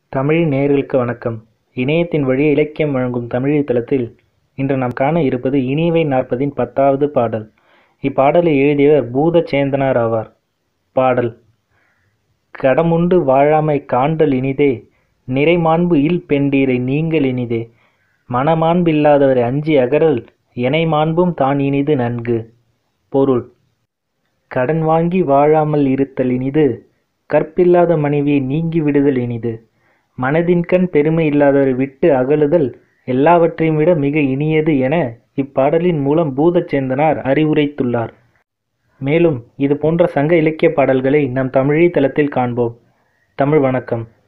தமிழின் நேயர்களுக்கு வணக்கம் இணையத்தின் வழி இலக்கியம் வழங்கும் தமிழி தளத்தில் இன்று நாம் காண இருப்பது இனியவை நாற்பதின் பத்தாவது பாடல் இப்பாடலை எழுதியவர் பூதச்சேந்தனார் ஆவார் பாடல் கடமுண்டு வாழாமை காண்டல் இனிதே நிறைமாண்பு இல் பெண்டீரை நீங்கள் இனிதே மனமாண்பில்லாதவரை அஞ்சி அகறல் எனை மாண்பும் தான் இனிது நன்கு பொருள் கடன் வாங்கி வாழாமல் இருத்தல் இனிது கற்பில்லாத மனைவியை நீங்கி விடுதல் இனிது மனதின்கண் பெருமை இல்லாதவரை விட்டு அகலுதல் எல்லாவற்றையும் விட மிக இனியது என இப்பாடலின் மூலம் பூதச்சேந்தனார் அறிவுரைத்துள்ளார் மேலும் இது போன்ற சங்க இலக்கிய பாடல்களை நம் தமிழி தளத்தில் காண்போம் தமிழ் வணக்கம்